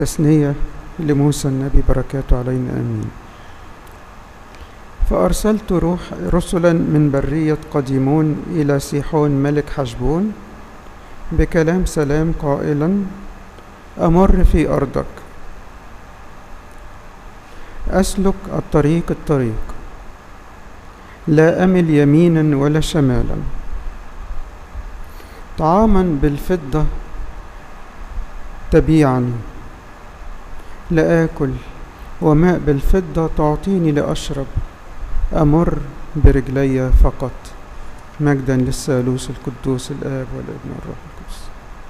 تثنية لموسى النبي بركاته علينا آمين فأرسلت روح رسلا من برية قديمون إلى سيحون ملك حشبون بكلام سلام قائلا أمر في أرضك أسلك الطريق الطريق لا أمل يمينا ولا شمالا طعاما بالفضة تبيعني لآكل وماء بالفضة تعطيني لأشرب أمر برجلي فقط مجدا للثالوث القدوس الآب والابن والروح القدس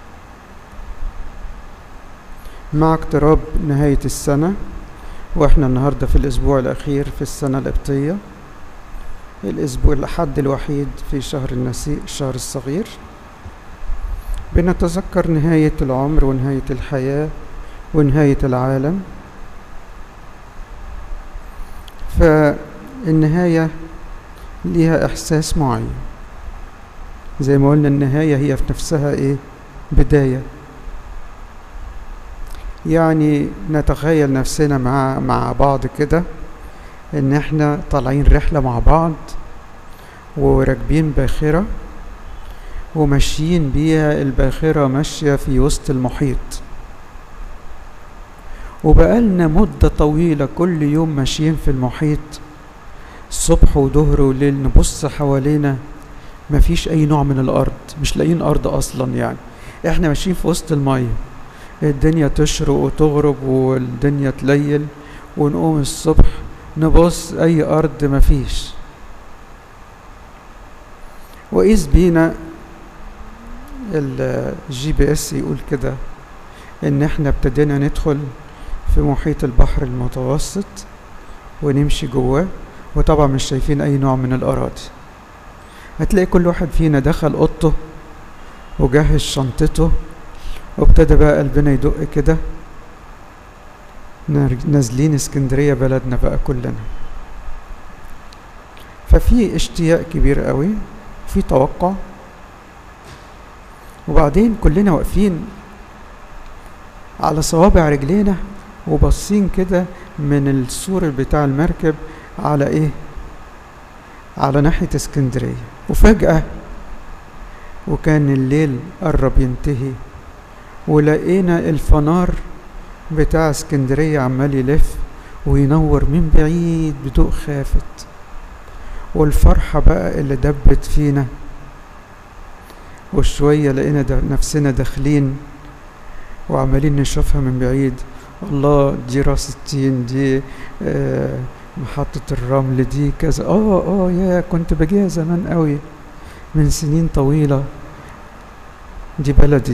مع اقتراب نهاية السنة واحنا النهاردة في الأسبوع الأخير في السنة القبطية الأسبوع الحد الوحيد في شهر النسيء الشهر الصغير بنتذكر نهاية العمر ونهاية الحياة ونهاية العالم فالنهاية ليها إحساس معين زي ما قلنا النهاية هي في نفسها إيه بداية يعني نتخيل نفسنا مع مع بعض كده إن إحنا طالعين رحلة مع بعض وراكبين باخرة وماشيين بيها الباخرة ماشية في وسط المحيط وبقالنا مدة طويلة كل يوم ماشيين في المحيط الصبح وظهر وليل نبص حوالينا مفيش أي نوع من الأرض مش لاقيين أرض أصلا يعني إحنا ماشيين في وسط المية الدنيا تشرق وتغرب والدنيا تليل ونقوم الصبح نبص أي أرض مفيش وإذ بينا الجي بي اس يقول كده إن إحنا ابتدينا ندخل في محيط البحر المتوسط ونمشي جواه وطبعا مش شايفين أي نوع من الأراضي هتلاقي كل واحد فينا دخل أوضته وجهز شنطته وابتدى بقى قلبنا يدق كده نازلين اسكندرية بلدنا بقى كلنا ففي اشتياق كبير قوي في توقع وبعدين كلنا واقفين على صوابع رجلينا وباصين كده من السور بتاع المركب على ايه على ناحية اسكندرية وفجأة وكان الليل قرب ينتهي ولقينا الفنار بتاع اسكندرية عمال يلف وينور من بعيد بضوء خافت والفرحة بقى اللي دبت فينا وشوية لقينا نفسنا داخلين وعمالين نشوفها من بعيد الله دي راس التين دي آه محطة الرمل دي كذا اه اه يا كنت بجيها زمان قوي من سنين طويلة دي بلدي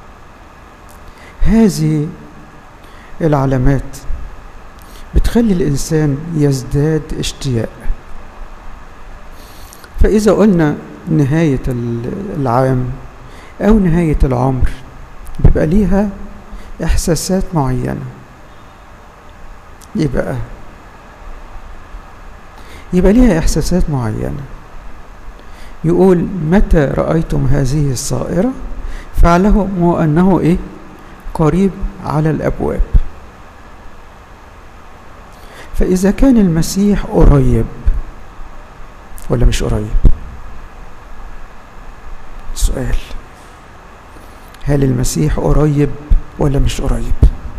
هذه العلامات بتخلي الإنسان يزداد اشتياق فإذا قلنا نهاية العام أو نهاية العمر بيبقى ليها إحساسات معينة يبقى يبقى ليها إحساسات معينة يقول متى رأيتم هذه الصائرة فاعلموا أنه إيه قريب على الأبواب فإذا كان المسيح قريب ولا مش قريب سؤال هل المسيح قريب ولا مش قريب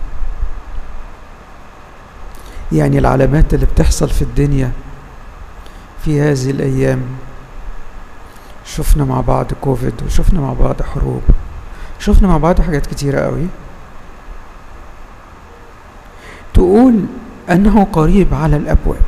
يعني العلامات اللي بتحصل في الدنيا في هذه الأيام شفنا مع بعض كوفيد وشفنا مع بعض حروب شفنا مع بعض حاجات كتيرة قوي تقول أنه قريب على الأبواب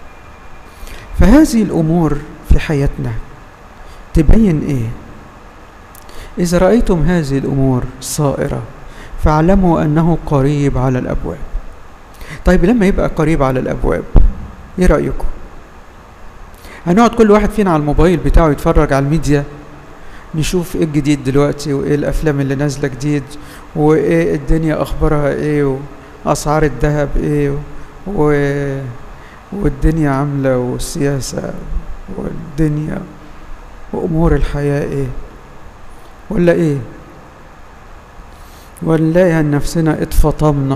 فهذه الأمور في حياتنا تبين إيه إذا رأيتم هذه الأمور صائرة فاعلموا أنه قريب على الأبواب طيب لما يبقى قريب على الأبواب إيه رأيكم هنقعد كل واحد فينا على الموبايل بتاعه يتفرج على الميديا نشوف ايه الجديد دلوقتي وايه الافلام اللي نازله جديد وايه الدنيا اخبارها ايه واسعار الذهب ايه و... والدنيا عامله والسياسه والدنيا وامور الحياه ايه ولا ايه ونلاقي نفسنا اتفطمنا